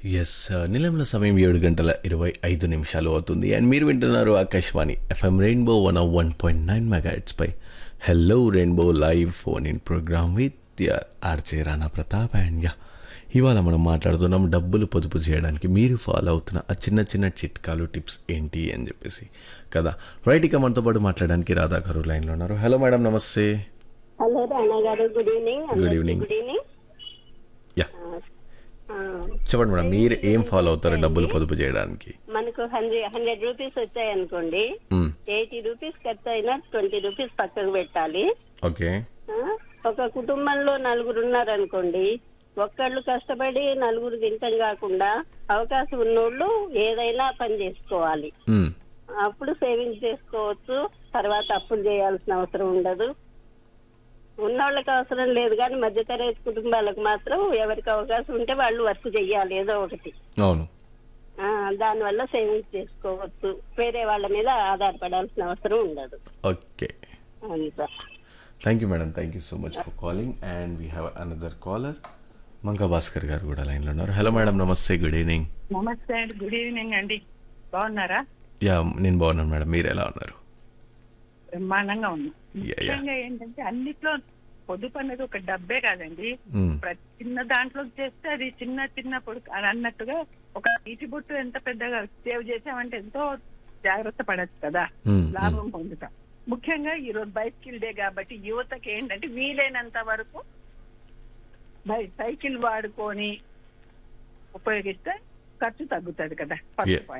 Yes నిలంలో సమయం ఏడు గంటల ఇరవై ఐదు నిమిషాలు అవుతుంది అండ్ మీరు వింటున్నారు Akashvani FM rainbow one one point nine megahertz పై hello rainbow live phone in programme with your RJ Rana Pratap and yeah ఇవాళ మనం మాట్లాడుతున్నాం డబ్బులు పొదుపు చేయడానికి మీరు ఫాలో అవుతున్న ఆ చిన్న చిన్న చిట్కాలు టిప్స్ ఏంటి అని చెప్పేసి కదా రైట్ ఇక మనతో పాటు మాట్లాడడానికి రాధా గారు లైన్లో ఉన్నారు హలో మేడం నమస్తే హలో రాణా గారు good evening Good evening. Good evening yeah చెప్పండి మేడం మీరు ఏం ఫాలో అవుతారు డబ్బులు పొదుపు చేయడానికి మనకు హండ్రెడ్ హండ్రెడ్ రూపీస్ వచ్చాయి అనుకోండి మ్, ఎయిటీ రూపీస్ ఖర్చు అయినా ట్వంటీ రూపీస్ పక్కకు పెట్టాలి ఓకే ఆ, ఒక కుటుంబంలో నలుగురు ఉన్నారనుకోండి ఒక్కళ్ళు కష్టపడి నలుగురు తింటం కాకుండా అవకాశం ఉన్నోళ్ళు ఏదైనా పని చేసుకోవాలి మ్, అప్పుడు సేవింగ్స్ చేసుకోవచ్చు తర్వాత అప్పులు చేయాల్సిన అవసరం ఉండదు ఉన్నోళ్ళకి అవసరం లేదు కానీ మధ్యతరగతి కుటుంబాలకు మాత్రం ఎవరికి అవకాశం ఉంటే వాళ్ళు వర్క్ చెయ్యాలి ఏదో ఒకటి అవును ఆ, దానివల్ల సేవింగ్స్ చేసుకోవచ్చు వేరే వాళ్ళ మీద ఆధారపడాల్సిన అవసరం ఉండదు ఓకే అంత thank you madam thank you so much for calling and we have another caller Manka Bhaskar గారు కూడా లైన్లో ఉన్నారు హలో మేడం నమస్తే గుడ్ ఈవినింగ్ నమస్తే అండి గుడ్ ఈవినింగ్ అండి బాగున్నారా యా నేను బాగున్నాను మేడం మీరు ఎలా ఉన్నారు బ్రహ్మాండంగా ఉంది యా యా ముఖ్యంగా ఏంటంటే అన్నిట్లో పొదుపు అనేది ఒక డబ్బే కాదండి ప్రతి చిన్న దాంట్లో చేస్తే అది చిన్న చిన్న పొడుపు అని అన్నట్టుగా ఒక నీటి బొట్టు ఎంత పెద్దగా సేవ్ చేసామంటే ఎంతో జాగ్రత్త పడచ్చు కదా లాభం పొందుతాం ముఖ్యంగా ఈ రోజు బైసికిల్ డే కాబట్టి యువతకి ఏంటంటే వీలైనంత వరకు బై సైకిల్ వాడుకొని ఉపయోగిస్తే ఖర్చు తగ్గుతుంది కదా ఫస్ట్ Yeah. పాయింట్